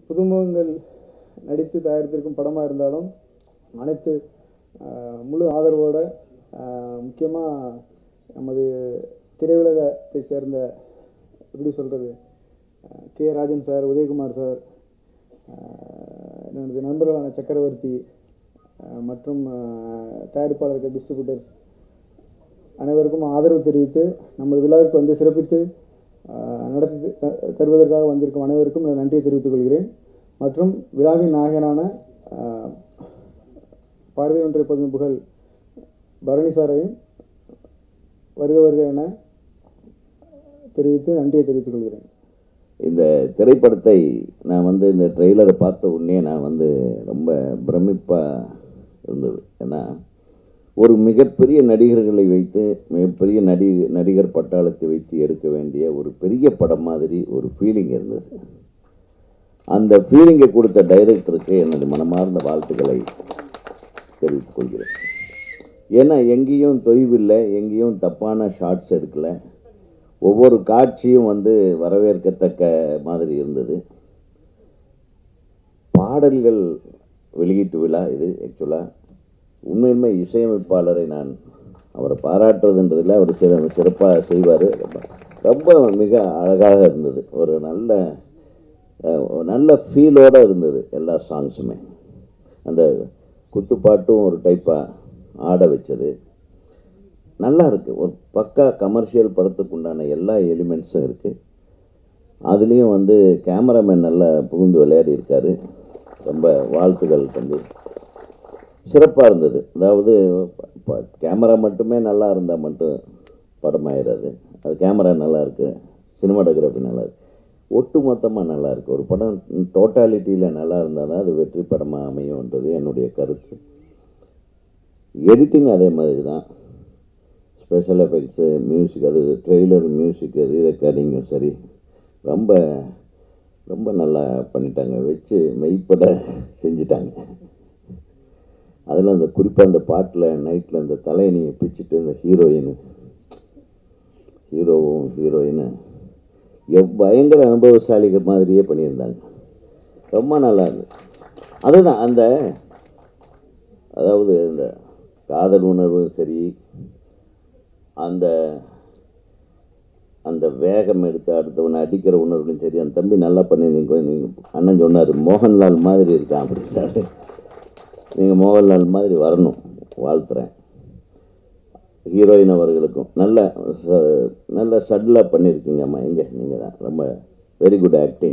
புதுமுகங்கள் நடித்து தயாரித்திருக்கும் படமாக இருந்தாலும் அனைத்து ஆஹ், முழு ஆதரவோட முக்கியமாக நமது திரையுலகத்தை சேர்ந்த எப்படி சொல்கிறது K Rajan sir Udhayakumar sir ஆஹ், எனது நண்பர்களான சக்கரவர்த்தி ஆஹ், மற்றும் ஆஹ், தயாரிப்பாளர்கள் டிஸ்ட்ரிபியூட்டர்ஸ் அனைவருக்கும் ஆதரவு தெரிவித்து நமது விழாவிற்கு வந்து சிறப்பித்து ஆஹ், நடத்தி த- தருவதற்காக வந்திருக்கும் அனைவருக்கும் நான் நன்றியை தெரிவித்துக் கொள்கிறேன் மற்றும் விழாவின் நாயகனான ஆஹ், பார்வை ஒன்றிய பொது புகழ் பரணி சாரையும் வருக வருக என தெரிவித்து நன்றியை தெரிவித்துக் கொள்கிறேன் இந்த திரைப்படத்தை நான் வந்து இந்த ட்ரெய்லரை பார்த்த உடனே நான் வந்து ரொம்ப பிரமிப்பாக இருந்தது ஏன்னா ஒரு மிகப்பெரிய நடிகர்களை வைத்து மிகப்பெரிய நடி நடிகர் பட்டாளத்தை வைத்து எடுக்க வேண்டிய ஒரு பெரிய படம் மாதிரி ஒரு ஃபீலிங் இருந்தது அந்த ஃபீலிங்கை கொடுத்த டைரக்டருக்கு எனது மனமார்ந்த வாழ்த்துக்களை தெரிவித்துக் கொள்கிறேன் ஏன்னா எங்கேயும் தொய்வில்லை எங்கேயும் தப்பான ஷார்ட்ஸ் எடுக்கலை ஒவ்வொரு காட்சியும் வந்து வரவேற்கத்தக்க மாதிரி இருந்தது பாடல்கள் வெளியீட்டு விழா இது ஆக்சுவலாக உண்மையுமே இசையமைப்பாளரை நான் அவரை பாராட்டுறதுன்றதில் அவர் சிற சிறப்பாக செய்வார் ரொம்ப மிக அழகாக இருந்தது ஒரு நல்ல அஹ், ஒரு நல்ல ஃபீலோடு இருந்தது எல்லா சாங்ஸுமே அந்த குத்துப்பாட்டும் ஒரு டைப்பாக ஆட வச்சது நல்லா இருக்குது ஒரு பக்கா கமர்ஷியல் படத்துக்கு உண்டான எல்லா எலிமெண்ட்ஸும் இருக்குது அதுலேயும் வந்து கேமராமேன் நல்லா புகுந்து விளையாடி இருக்காரு ரொம்ப வாழ்த்துக்கள் தம்பி சிறப்பாக இருந்தது அதாவது ப- கேமரா மட்டுமே நல்லா இருந்தால் மட்டும் படம் ஆயிடாது அது கேமரா நல்லா இருக்கு சினிமாட்டோகிராஃபி நல்லா இருக்கு ஒட்டு மொத்தமாக நல்லா இருக்கு ஒரு படம் டோட்டாலிட்டியில் நல்லா இருந்தால் தான் அது வெற்றி படமாக அமையும்ன்றது என்னுடைய கருத்து எடிட்டிங் அதே மாதிரி தான் ஸ்பெஷல் எஃபெக்ட்ஸு மியூசிக் அது ட்ரெய்லர் மியூசிக்கு ரீரெக்கார்டிங்கும் சரி ரொம்ப ரொம்ப நல்லா பண்ணிட்டாங்க வச்சு மெய்ப்பட செஞ்சிட்டாங்க அதில் அந்த குறிப்பாக அந்த பாட்டில் நைட்டில் அந்த தலையணியை பிச்சுட்டு இந்த ஹீரோயின் ஹீரோவும் ஹீரோயினும் எவ் பயங்கர அனுபவசாலிகள் மாதிரியே பண்ணியிருந்தாங்க ரொம்ப நல்லா இருந்தது அதுதான் அந்த அதாவது இந்த காதல் உணர்வும் சரி அந்த அந்த வேகம் எடுத்து அடுத்தவனை அடிக்கிற உணர்வும் சரி அந்த தம்பி நல்லா பண்ணியிருந்தீங்க நீங்கள் அண்ணன் சொன்னார் மோகன்லால் மாதிரி இருக்கான் அப்படின்னாரு நீங்கள் மோகன்லால் மாதிரி வரணும் வாழ்த்துறேன் ஹீரோயின் அவர்களுக்கும் நல்ல ச- நல்ல சட்டிலாக பண்ணியிருக்கீங்கம்மா எங்கே நீங்கள் தான் ரொம்ப வெரி குட் ஆக்டிங்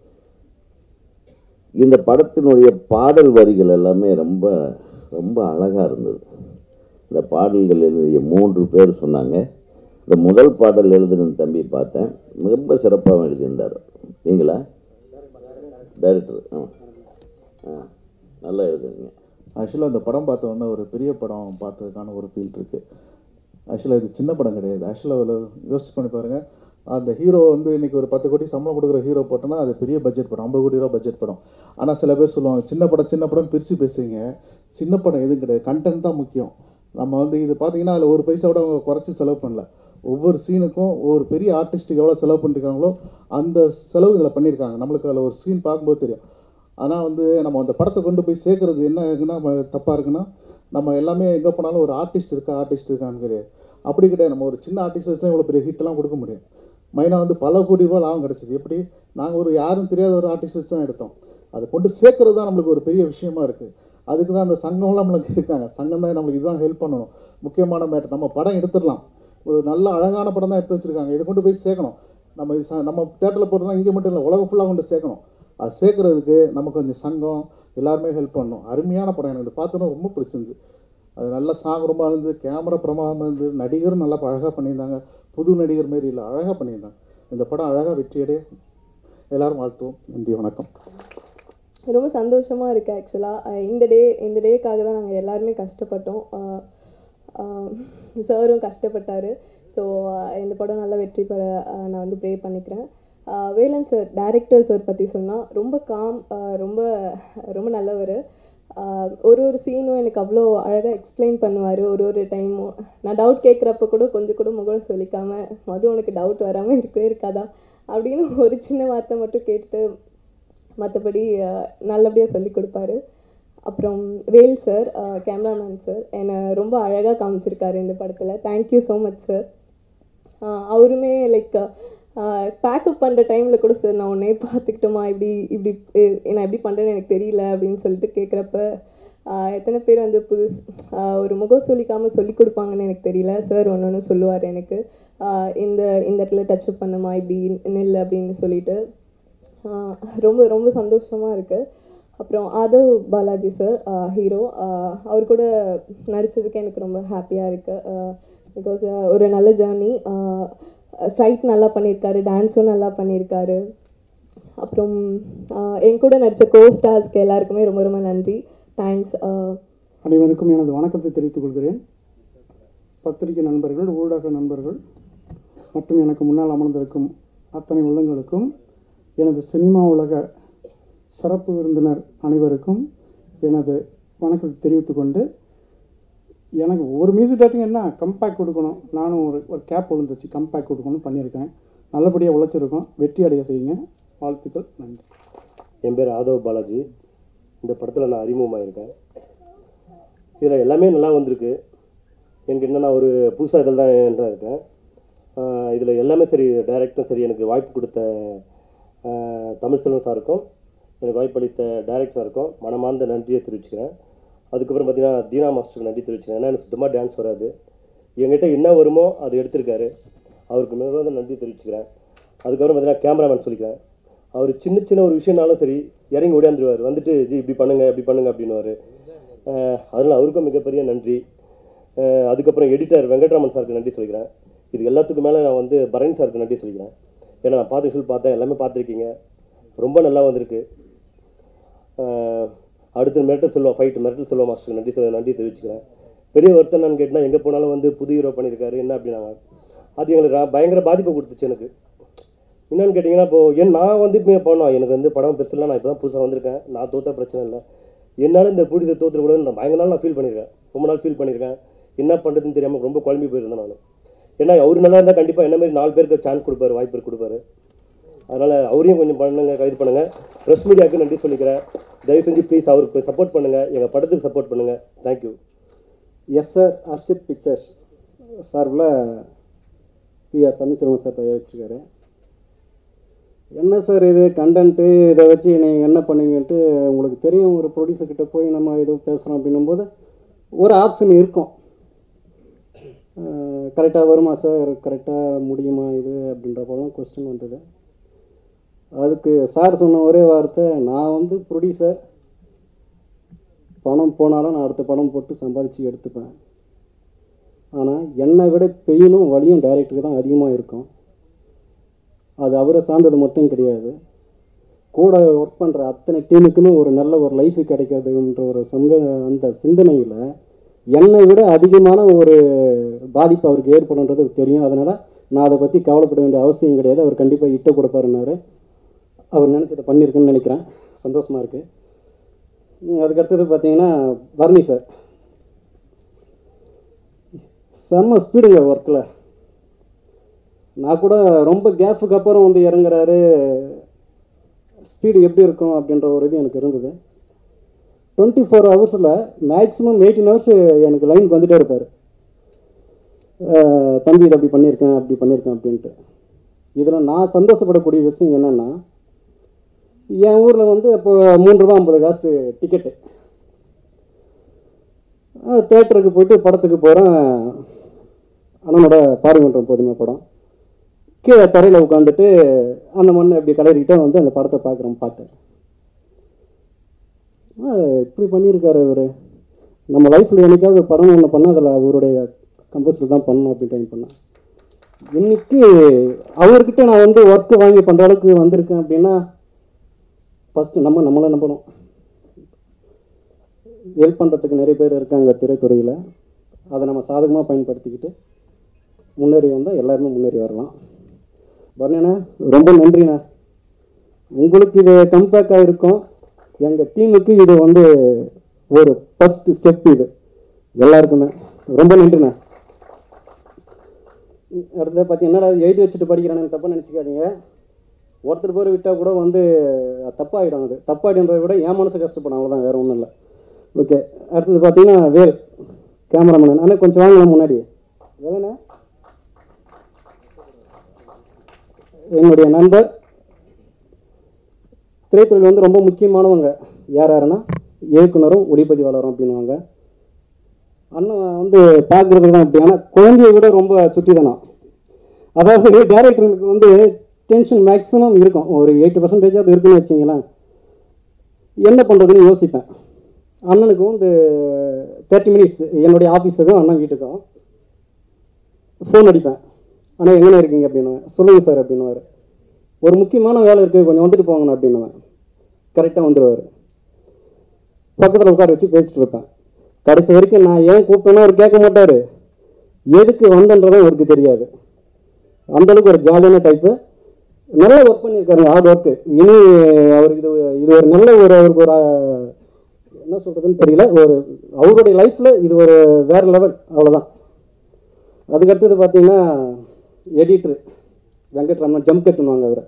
இந்த படத்தினுடைய பாடல் வரிகள் எல்லாமே ரொம்ப ரொம்ப அழகாக இருந்தது இந்த பாடல்கள் எழுதிய மூன்று பேர் சொன்னாங்க இந்த முதல் பாடல் எழுதின தம்பி பார்த்தேன் ரொம்ப சிறப்பாகவும் எழுதியிருந்தார் நீங்களா டைரக்டர் ஆ ஆ நல்லா எழுதுங்க ஆக்சுவலாக அந்த படம் பார்த்த உடனே ஒரு பெரிய படம் பார்த்ததுக்கான ஒரு ஃபீல் இருக்குது ஆக்சுவலாக இது சின்ன படம் கிடையாது ஆக்சுவலாக யோசிச்சு பண்ணி பாருங்கள் அந்த ஹீரோ வந்து இன்னைக்கு ஒரு பத்து கோடி சம்பளம் கொடுக்குற ஹீரோ போட்டோன்னா அது பெரிய பட்ஜெட் படம் ஐம்பது கோடி ரூபா பட்ஜெட் படம் ஆனால் சில பேர் சொல்லுவாங்க சின்ன படம் சின்ன படம் பிரித்து பேசுவீங்க சின்ன படம் எதுவும் கிடையாது கண்டென்ட் தான் முக்கியம் நம்ம வந்து இது பார்த்தீங்கன்னா அதில் ஒரு பைசா கூட அவங்க குறைச்சி செலவு பண்ணல ஒவ்வொரு சீனுக்கும் ஒவ்வொரு பெரிய ஆர்டிஸ்ட்டுக்கு எவ்வளோ செலவு பண்ணிருக்காங்களோ அந்த செலவு இதில் பண்ணியிருக்காங்க நம்மளுக்கு அதில் ஒரு சீன் பார்க்கும்போது தெரியும் ஆனால் வந்து நம்ம அந்த படத்தை கொண்டு போய் சேர்க்கறது என்ன ஆகுன்னா தப்பாக இருக்குன்னா நம்ம எல்லாமே எங்கே போனாலும் ஒரு ஆர்டிஸ்ட் இருக்கா ஆர்டிஸ்ட் இருக்கான்னு கிடையாது அப்படி கிடையாது நம்ம ஒரு சின்ன ஆர்டிஸ்ட் வச்சு இவ்வளோ பெரிய ஹிட்லாம் கொடுக்க முடியும் மைனா வந்து பல கோடி ரூபாய் லாபம் கிடச்சிது எப்படி நாங்கள் ஒரு யாரும் தெரியாத ஒரு ஆர்டிஸ்ட் வச்சு தான் எடுத்தோம் அதை கொண்டு சேர்க்கறது தான் நம்மளுக்கு ஒரு பெரிய விஷயமா இருக்குது அதுக்கு தான் அந்த சங்கம்லாம் நம்மளுக்கு இருக்காங்க சங்கம் தான் நம்மளுக்கு இதுதான் ஹெல்ப் பண்ணணும் முக்கியமான மேட்டர் நம்ம படம் எடுத்துடலாம் ஒரு நல்ல அழகான படம் தான் எடுத்து வச்சுருக்காங்க இதை கொண்டு போய் சேர்க்கணும் நம்ம இது ச- நம்ம தேட்டரில் போட்டோம்னா இங்கே மட்டும் இல்லை உலகம் ஃபுல்லாக கொண்டு சேர்க்கணும் அது சேர்க்கறதுக்கு நமக்கு கொஞ்சம் சங்கம் எல்லாருமே ஹெல்ப் பண்ணணும் அருமையான படம் எனக்கு இது பார்த்தோன்னா ரொம்ப பிடிச்சிருந்துச்சு அது நல்ல சாங் ரொம்ப இருந்தது கேமரா பிரமாதமாக இருந்தது நடிகரும் நல்லா அழகாக பண்ணியிருந்தாங்க புது நடிகர் மாரி இல்லை அழகாக பண்ணியிருந்தாங்க இந்த படம் அழகாக வெற்றியடைய எல்லாரும் வாழ்த்துவோம் நன்றி வணக்கம் ரொம்ப சந்தோஷமாக இருக்குது ஆக்சுவலாக இந்த டே இந்த டேக்காக தான் நாங்கள் எல்லாருமே கஷ்டப்பட்டோம் சாரும் கஷ்டப்பட்டார் ஸோ இந்த படம் நல்லா வெற்றி பெற ஆஹ் நான் வந்து ப்ரே பண்ணிக்கிறேன் ஆஹ் வேலன் சார் டைரக்டர் சார் பற்றி சொன்னால் ரொம்ப காம் ரொம்ப ரொம்ப நல்லவர் ஆஹ் ஒரு ஒரு சீனும் எனக்கு அவ்வளோ அழகாக எக்ஸ்பிளைன் பண்ணுவார் ஒரு ஒரு டைமும் நான் டவுட் கேட்குறப்ப கூட கொஞ்சம் கூட முகம் சொல்லிக்காம மது உனக்கு டவுட் வராமல் இருக்கவே இருக்காதா அப்படின்னு ஒரு சின்ன வார்த்தை மட்டும் கேட்டுட்டு மற்றபடி நல்லபடியாக சொல்லி கொடுப்பாரு அப்புறம் வேல் சார் கேமராமேன் சார் என்னை ரொம்ப அழகாக காமிச்சிருக்காரு இந்த படத்தில் தேங்க்யூ ஸோ மச் சார் அவருமே லைக் பேக்கப் பண்ணுற டைமில் கூட சார் நான் உன்னே பார்த்துக்கிட்டோமா இப்படி இப்படி அஹ் நான் எப்படி பண்ணுறேன்னு எனக்கு தெரியல அப்படின்னு சொல்லிட்டு கேட்குறப்ப எத்தனை பேர் வந்து புதுசு ஆஹ் ஒரு முகம் சொல்லிக்காமல் சொல்லி கொடுப்பாங்கன்னு எனக்கு தெரியல சார் ஒன்று ஒன்று சொல்லுவார் எனக்கு ஆஹ் இந்த இந்த இடத்துல டச் பண்ணுமா இப்படி நில் அப்படின்னு சொல்லிட்டு ஆஹ் ரொம்ப ரொம்ப சந்தோஷமாக இருக்குது அப்புறம் ஆதவ் பாலாஜி சார் ஹீரோ அவர் கூட நடித்ததுக்கு எனக்கு ரொம்ப ஹாப்பியாக இருக்குது பிகாஸ் ஒரு நல்ல ஜேர்னி ஃபைட் நல்லா பண்ணியிருக்காரு டான்ஸும் நல்லா பண்ணியிருக்காரு அப்புறம் ஆஹ் என் கூட நடித்த கோ ஸ்டார்ஸ்க்கு எல்லாருக்குமே ரொம்ப ரொம்ப நன்றி தேங்க்ஸ் அனைவருக்கும் எனது வணக்கத்தை தெரிவித்துக் கொள்கிறேன் பத்திரிகை நண்பர்கள் ஊடக நண்பர்கள் மற்றும் எனக்கு முன்னால் அமர்ந்திருக்கும் அத்தனை உள்ளங்களுக்கும் எனது சினிமா உலக சிறப்பு விருந்தினர் அனைவருக்கும் எனது வணக்கத்தை தெரிவித்துக் கொண்டு எனக்கு ஒரு மியூசிக் டேரக்டருக்கு என்ன கம்பேக் கொடுக்கணும் நானும் ஒரு ஒரு கேப் விழுந்துச்சு கம்பேக் கொடுக்கணும்னு பண்ணியிருக்கேன் நல்லபடியாக உழைச்சிருக்கோம் வெற்றி அடைய செய்யுங்க வாழ்த்துக்கள் நன்றி என் பேர் ஆதவ் பாலாஜி இந்த படத்தில் நான் அறிமுகமாயிருக்கேன் இதில் எல்லாமே நல்லா வந்திருக்கு எனக்கு என்னென்னா ஒரு புதுசாக இதில் தான் என்ட்ரா இருக்கேன் இதில் எல்லாமே சரி டைரக்டும் சரி எனக்கு வாய்ப்பு கொடுத்த ஆஹ், தமிழ் செல்வன் சாருக்கும் எனக்கு வாய்ப்பளித்த டைரக்ட் சாருக்கும் மனமார்ந்த நன்றியை தெரிவிச்சுக்கிறேன் அதுக்கப்புறம் பார்த்தீங்கன்னா தீனா மாஸ்டருக்கு நன்றி தெரிவிச்சுக்கிறேன் ஏன்னா எனக்கு சுத்தமாக டான்ஸ் வராது என்கிட்ட என்ன வருமோ அது எடுத்திருக்காரு அவருக்கு மிகுந்த நன்றி தெரிவிச்சுக்கிறேன் அதுக்கப்புறம் பார்த்தீங்கன்னா கேமராமேன் சொல்லிக்கிறேன் அவர் சின்ன சின்ன ஒரு விஷயம்னாலும் சரி இறங்கி ஓடியாந்துருவார் வந்துட்டு ஜி இப்படி பண்ணுங்க இப்படி பண்ணுங்க அப்படின்னுவார் அதனால் அவருக்கும் மிகப்பெரிய நன்றி அஹ் அதுக்கப்புறம் எடிட்டர் வெங்கட்ராமன் சாருக்கு நன்றி சொல்லிக்கிறேன் இது எல்லாத்துக்கும் மேலே நான் வந்து பரணி சாருக்கு நன்றி சொல்லிக்கிறேன் ஏன்னா நான் பார்த்து விஷயம் பார்த்தேன் எல்லாமே பார்த்துருக்கீங்க ரொம்ப நல்லா வந்திருக்கு அஹ் அடுத்து மிரட்டல் செல்வா ஃபைட் மிரட்டல் செல்வா மாஸ்டருக்கு நன்றி சொல்ல நன்றி தெரிவிச்சுக்கிறேன் பெரிய ஒருத்தர் என்னன்னு கேட்டால் எங்கே போனாலும் வந்து புது ஹீரோ பண்ணியிருக்காரு என்ன அப்படின்னாங்க அது எங்களுக்கு ரா- பயங்கர பாதிப்பை கொடுத்துச்சு எனக்கு என்னன்னு கேட்டிங்கன்னா இப்போ என் நான் வந்து இப்போ போனோம் எனக்கு வந்து படம் பெருசு இல்லை நான் இப்போ தான் புதுசாக வந்திருக்கேன் நான் தோத்தா பிரச்சனை இல்லை என்னால் இந்த பிடித்த தோத்துக்கூடாதுன்னு நான் பயங்கர நாள் நான் ஃபீல் பண்ணியிருக்கேன் ரொம்ப நாள் ஃபீல் பண்ணியிருக்கேன் என்ன பண்ணுறதுன்னு தெரியாமல் ரொம்ப குழம்பி போயிருந்தேன் நான் ஏன்னா அவர் நல்லா இருந்தால் கண்டிப்பாக என்ன மாதிரி நாலு பேருக்கு சான்ஸ் கொடுப்பாரு வாய்ப்பு கொடுப்பாரு அதனால் அவரையும் கொஞ்சம் பண்ணுங்க கைது பண்ணுங்கள் ப்ரெஸ் மீடியாவுக்கு நன்றி சொல்லிக்கிறேன் தயவு செஞ்சு ப்ளீஸ் அவருக்கு சப்போர்ட் பண்ணுங்கள் எங்கள் படத்துக்கு சப்போர்ட் பண்ணுங்கள் thank you yes sir Arshith pictures சார்பில் பிஆர் தமிழ்ச்செல்வன் சார் தயாரிச்சிருக்காரு என்ன சார் இது கண்டென்ட்டு இதை வச்சு நீங்கள் என்ன பண்ணுவீங்கன்ட்டு உங்களுக்கு தெரியும் ஒரு ப்ரொடியூசர் கிட்ட போய் நம்ம எதுவும் பேசுகிறோம் அப்படின்னும்போது ஒரு ஆப்ஷன் இருக்கும் கரெக்டாக வருமா சார் கரெக்டாக முடியுமா இது அப்படின்ற போலாம் கொஸ்டின் வந்தது அதுக்கு சார் சொன்ன ஒரே வார்த்தை நான் வந்து ப்ரொடியூசர் பணம் போனாலும் நான் அடுத்த படம் போட்டு சம்பாதிச்சு எடுத்துப்பேன் ஆனால் என்னை விட பெயினும் வலியும் டைரக்டருக்கு தான் அதிகமாக இருக்கும் அது அவரை சார்ந்தது மட்டும் கிடையாது கூட ஒர்க் பண்ணுற அத்தனை டீமுக்குமே ஒரு நல்ல ஒரு லைஃப் கிடைக்காதுன்ற ஒரு சங்க அந்த சிந்தனையில் என்னை விட அதிகமான ஒரு பாதிப்பு அவருக்கு ஏற்படுன்றது தெரியும் அதனால் நான் அதை பற்றி கவலைப்பட வேண்டிய அவசியம் கிடையாது அவர் கண்டிப்பாக இட்ட கொடுப்பாருன்னாரு அவர் நினச்சதை பண்ணியிருக்குன்னு நினைக்கிறேன் சந்தோஷமாக இருக்குது அதுக்கடுத்தது பார்த்தீங்கன்னா வர்ணி சார் செம்ம ஸ்பீடுங்க ஒர்க்கில் நான் கூட ரொம்ப கேப்புக்கு அப்புறம் வந்து இறங்குறாரு ஸ்பீடு எப்படி இருக்கும் அப்படின்ற ஒரு இது எனக்கு இருந்தது டுவெண்ட்டி ஃபோர் ஹவர்ஸில் மேக்ஸிமம் எயிட்டீன் ஹவர்ஸ் எனக்கு லைனுக்கு வந்துட்டே இருப்பார் தம்பி இதை அப்படி பண்ணியிருக்கேன் அப்படி பண்ணியிருக்கேன் அப்படின்ட்டு இதில் நான் சந்தோஷப்படக்கூடிய விஷயம் என்னென்னா என் ஊரில் வந்து இப்போ மூணு ரூபா ஐம்பது காசு டிக்கெட்டு தேட்டருக்கு போயிட்டு படத்துக்கு போகிறேன் அண்ணனோட பார்வைமன்றம் போதுமே படம் கீழே தரையில் உட்காந்துட்டு அந்த மண்ணை இப்படி கலரிக்கிட்டே வந்து அந்த படத்தை பார்க்குறோம் பாட்டு ஆ, இப்படி பண்ணியிருக்காரு இவர் நம்ம லைஃப்பில் என்னைக்காவது ஒரு படம் ஒன்று பண்ணால் அதில் அவருடைய கம்போஸில் தான் பண்ணணும் அப்படின்னு டைம் பண்ணேன் இன்னைக்கு அவர்கிட்ட நான் வந்து ஒர்க்கு வாங்கி பண்ணுற அளவுக்கு வந்திருக்கேன் அப்படின்னா ஃபஸ்ட்டு நம்ம நம்மளை நம்பணும் ஹெல்ப் பண்ணுறதுக்கு நிறைய பேர் இருக்காங்க திரைத்துறையில் அதை நம்ம சாதகமாக பயன்படுத்திக்கிட்டு முன்னேறி வந்தால் எல்லாருமே முன்னேறி வரலாம் பர்ணண்ணா ரொம்ப நன்றிண்ணா உங்களுக்கு இது கம்பேக்காக இருக்கும் எங்கள் டீமுக்கு இது வந்து ஒரு ஃபஸ்ட் ஸ்டெப் இது எல்லாருக்குமே ரொம்ப நன்றிண்ணா அடுத்தது பார்த்தீங்கன்னா எழுதி வச்சுட்டு படிக்கிறேன்னு தப்பாக நினச்சிக்காதீங்க ஒருத்தர் பேர் விட்டால் கூட வந்து தப்பாகிடும் அது தப்பாகிடுன்றதை விட என் மனசு கஷ்டப்படும் அவ்வளோதான் வேறு ஒன்றும் இல்லை ஓகே அடுத்தது பார்த்தீங்கன்னா வேல் கேமராமேன் அண்ணா கொஞ்சம் வாங்கலாம் முன்னாடி வேலைண்ணா என்னுடைய நண்பர் திரைத்துறையில் வந்து ரொம்ப முக்கியமானவங்க யார் யாருன்னா இயக்குனரும் ஒளிப்பதிவாளரும் அப்படின்னுவாங்க அண்ணன் வந்து பார்க்குறதுக்கு தான் இப்படி ஆனால் குழந்தைய விட ரொம்ப சுட்டிதானா அதாவது டேரக்டருக்கு வந்து டென்ஷன் மேக்ஸிமம் இருக்கும் ஒரு எயிட்டி பர்சன்டேஜ் அது இருக்குன்னு வச்சிங்களேன் என்ன பண்ணுறதுன்னு யோசிப்பேன் அண்ணனுக்கும் வந்து தேர்ட்டி மினிட்ஸ் என்னுடைய ஆஃபீஸுக்கும் அண்ணன் வீட்டுக்கும் ஃபோன் அடிப்பேன் அண்ணா எங்கே இருக்கீங்க அப்படின்னு சொல்லுங்கள் சார் அப்படின்னுவார் ஒரு முக்கியமான வேலை இருக்குது கொஞ்சம் வந்துட்டு போங்கண்ணா அப்படின்னுவேன் கரெக்டாக வந்துடுவார் பக்கத்தில் உட்கார வச்சு பேசிட்டு இருப்பேன் கடைசி வரைக்கும் நான் ஏன் கூப்பிட்டேனோ அவர் கேட்க மாட்டார் எதுக்கு வந்தன்றதும் அவருக்கு தெரியாது அந்த அளவுக்கு ஒரு ஜாலியான டைப்பு நல்லா ஒர்க் பண்ணியிருக்காரு ஹார்ட் ஒர்க்கு இனி அவருக்கு இது இது ஒரு நல்ல ஒரு அவருக்கு ஒரு ஆஹ், என்ன சொல்கிறதுன்னு தெரியல ஒரு அவருடைய லைஃப்பில் இது ஒரு வேறு லெவல் அவ்வளோதான் அதுக்கடுத்தது பார்த்தீங்கன்னா எடிட்ரு வெங்கட்ராமன் ஜம்ப் கட்டுனுவாங்க அவரை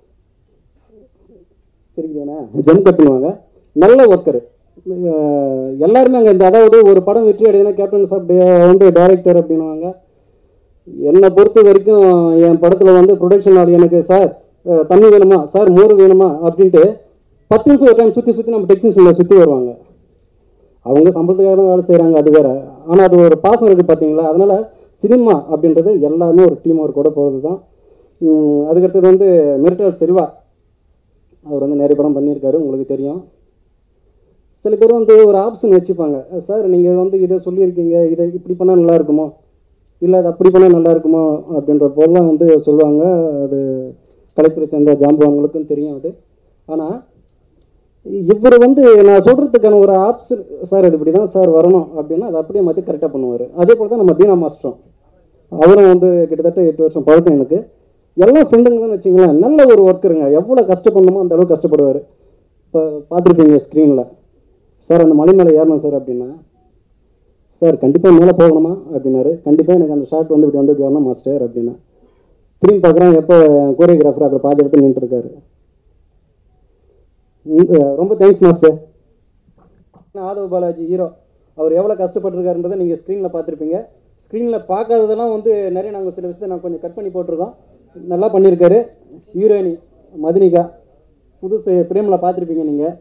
சரிங்கண்ணா ஜம்ப் கட்டுனுவாங்க நல்ல ஒர்க்கரு எல்லாருமே அங்கே இந்த அதாவது ஒரு படம் வெற்றி அடையுதுன்னா கேப்டன் சார் வந்து டைரக்டர் அப்படின்னுவாங்க என்னை பொறுத்த வரைக்கும் என் படத்தில் வந்து ப்ரொடக்ஷன் ஆள் எனக்கு சார் அஹ், தண்ணி வேணுமா சார் மோர் வேணுமா அப்படின்ட்டு பத்து நிமிஷம் ஒரு டைம் சுற்றி சுற்றி நம்ம டெக்னீஷியனில் சுற்றி வருவாங்க அவங்க சம்பளத்துக்காக தான் வேலை செய்கிறாங்க அது வேற ஆனால் அது ஒரு பாசம் இருக்குது பார்த்தீங்களா அதனால் சினிமா அப்படின்றது எல்லாமே ஒரு டீம் ஒர்க் கூட போகிறது தான் உம், அதுக்கடுத்தது வந்து மிரட்டல் செல்வா அவர் வந்து நிறைய படம் பண்ணியிருக்காரு உங்களுக்கு தெரியும் சில பேர் வந்து ஒரு ஆப்ஷன் வச்சுப்பாங்க சார் நீங்கள் வந்து இதை சொல்லியிருக்கீங்க இதை இப்படி பண்ணால் நல்லா இருக்குமோ இல்லை அது அப்படி பண்ணால் நல்லா இருக்குமோ அப்படின்ற போலாம் வந்து சொல்லுவாங்க அது கலைத்துறை சேர்ந்த ஜாம்பவான்களுக்கும் தெரியும் அது ஆனால் இவர் வந்து நான் சொல்கிறதுக்கான ஒரு ஆப்ஷன் சார் இது இப்படி தான் சார் வரணும் அப்படின்னா அதை அப்படியே மாற்றி கரெக்டாக பண்ணுவார் அதே போல் தான் நம்ம தீனா மாஸ்டரும் அவரும் வந்து கிட்டத்தட்ட எட்டு வருஷம் பழக்கம் எனக்கு எல்லா ஃப்ரெண்டுங்க தான் வச்சிங்களேன் நல்ல ஒரு ஒர்க்கருங்க எவ்வளோ கஷ்டப்படணுமோ அந்த அளவுக்கு கஷ்டப்படுவார் இப்போ பார்த்துருப்பீங்க ஸ்க்ரீனில் சார் அந்த மலை மேலே ஏறணும் சார் அப்படின்னா சார் கண்டிப்பாக மேலே போகணுமா அப்படின்னாரு கண்டிப்பாக எனக்கு அந்த ஷாட் வந்து இப்படி வந்து இப்படி வரணும் மாஸ்டர் அப்படின்னா திரும்பி பார்க்குறேன் எப்போ கோரியோகிராஃபர் அதில் பாதி இடத்துல நின்றுருக்காரு ரொம்ப thanks master Aadhav Balaji hero அவர் எவ்வளோ கஷ்டப்பட்டிருக்காருன்றதை நீங்கள் ஸ்க்ரீனில் பார்த்துருப்பீங்க ஸ்க்ரீனில் பார்க்காததெல்லாம் வந்து நிறைய நாங்கள் சில விஷயத்தை நான் கொஞ்சம் கட் பண்ணி போட்டிருக்கோம் நல்லா பண்ணியிருக்காரு ஹீரோயினி மதுனிகா புதுசு பிரேமில் பார்த்துருப்பீங்க நீங்கள்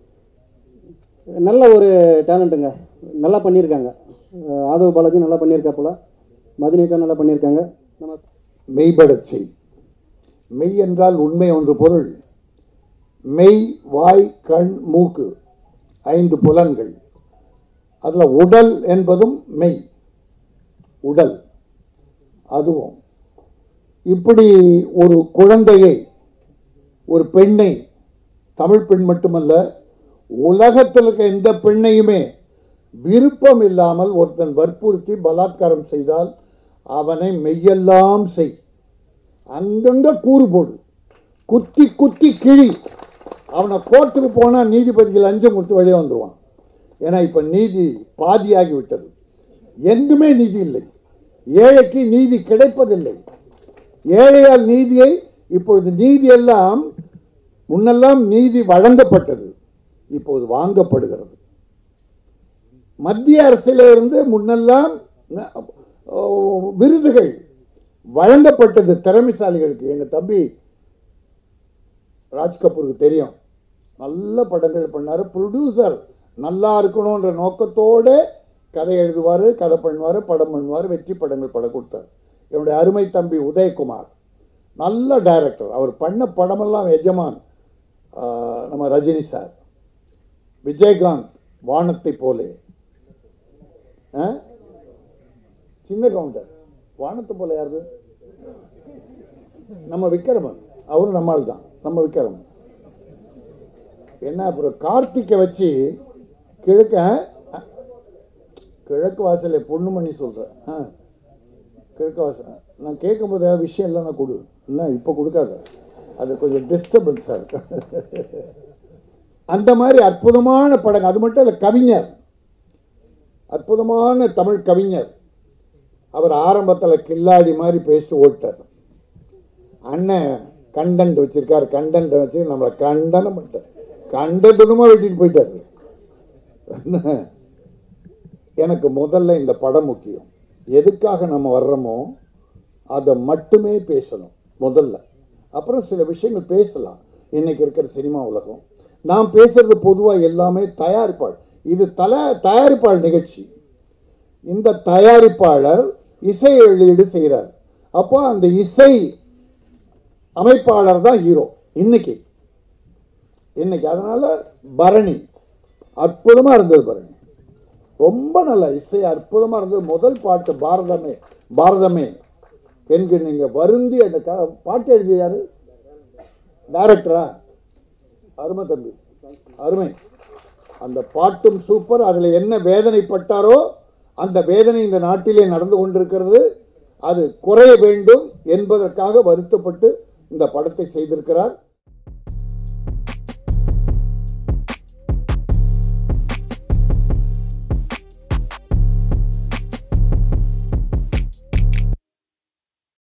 நல்ல ஒரு டேலண்ட்டுங்க நல்லா பண்ணியிருக்காங்க அஹ் ஆதவ் பாலாஜி நல்லா பண்ணியிருக்கா போல மதுனிகா நல்லா பண்ணியிருக்காங்க நம்ம மெய்படச் செய் மெய் என்றால் உண்மை ஒன்று பொருள் மெய் வாய் கண் மூக்கு ஐந்து புலன்கள் அதில் உடல் என்பதும் மெய் உடல் அதுவும் இப்படி ஒரு குழந்தையை ஒரு பெண்ணை தமிழ் பெண் மட்டுமல்ல உலகத்தில் இருக்க எந்த பெண்ணையுமே விருப்பம் இல்லாமல் ஒருத்தன் வற்புறுத்தி பலாத்காரம் செய்தால் அவனை மெய்யெல்லாம் செய் அங்கங்க கூறு போடு குத்தி குத்தி கிழி அவனை கோர்ட்டுக்கு போனால் நீதிபதிக்கு லஞ்சம் கொடுத்து வெளியே வந்துடுவான் ஏன்னா இப்போ நீதி பாதியாகி விட்டது எங்குமே நீதி இல்லை ஏழைக்கு நீதி கிடைப்பதில்லை ஏழையால் நீதியை இப்பொழுது நீதி எல்லாம் முன்னெல்லாம் நீதி வழங்கப்பட்டது இப்போது வாங்கப்படுகிறது மத்திய அரசிலிருந்து முன்னெல்லாம் ந- ஓ, விருதுகள் வழங்கப்பட்டது திறமைசாலிகளுக்கு எங்கள் தம்பி ராஜ் கபூருக்கு தெரியும் நல்ல படங்கள் பண்ணார் ப்ரொடியூசர் நல்லா இருக்கணுன்ற நோக்கத்தோடு கதை எழுதுவார் கதை பண்ணுவார் படம் பண்ணுவார் வெற்றி படங்கள் படம் கொடுத்தார் என்னுடைய அருமை தம்பி உதயகுமார் நல்ல டைரக்டர் அவர் பண்ண படமெல்லாம் எஜமான் ஆஹ், நம்ம ரஜினி சார் விஜயகாந்த் வானத்தை போலே ஆ? சின்ன கவுண்டர் வானத்தை போல யாரு நம்ம விக்ரமன் அவரும் நம்மால் தான் நம்ம விக்ரமன் என்ன அப்புறம் கார்த்திக்கை வச்சு கிழக்க அ, கிழக்கு வாசலை பொண்ணுமணி சொல்கிறேன் ஆ கிழக்கு வாசல் நான் கேட்கும்போது ஏதாவது விஷயம் இல்லைன்னா கொடு என்ன இப்போ கொடுக்காத அது கொஞ்சம் டிஸ்டர்பன்ஸாக இருக்கு அந்த மாதிரி அற்புதமான படங்கள் அது மட்டும் இல்லை கவிஞர் அற்புதமான தமிழ் கவிஞர் அவர் ஆரம்பத்தில் கில்லாடி மாதிரி பேசிட்டு ஓட்டார் அண்ணன் கண்டென்ட் வச்சிருக்காரு கண்டென்ட் வச்சு நம்மளை கண்டனம் பண்ணிட்டார் கண்ட துணமா வெட்டிட்டு போயிட்டாரு என்ன? எனக்கு முதல்ல இந்த படம் முக்கியம் எதுக்காக நம்ம வர்றோமோ அதை மட்டுமே பேசணும் முதல்ல அப்புறம் சில விஷயங்கள் பேசலாம் இன்னைக்கு இருக்கிற சினிமா உலகம் நான் பேசுறது பொதுவாக எல்லாமே தயாரிப்பாளர் இது தல தயாரிப்பாளர் நிகழ்ச்சி இந்த தயாரிப்பாளர் இசை வெளியீடு செய்கிறார் அப்போ அந்த இசை அமைப்பாளர் தான் ஹீரோ இன்னைக்கு இன்னைக்கு அதனால பரணி அற்புதமா இருந்தது பரணி ரொம்ப நல்ல இசை அற்புதமா இருந்தது முதல் பாட்டு பாரதமே பாரதமே என்கிற நீங்க வருந்தி அந்த க- பாட்டு எழுதிய யாரு டைரக்டரா அருமை தம்பி அருமை அந்த பாட்டும் சூப்பர் அதில் என்ன வேதனைப்பட்டாரோ அந்த வேதனை இந்த நாட்டிலே நடந்து கொண்டிருக்கிறது அது குறைய வேண்டும் என்பதற்காக வருத்தப்பட்டு இந்த படத்தை செய்திருக்கிறார்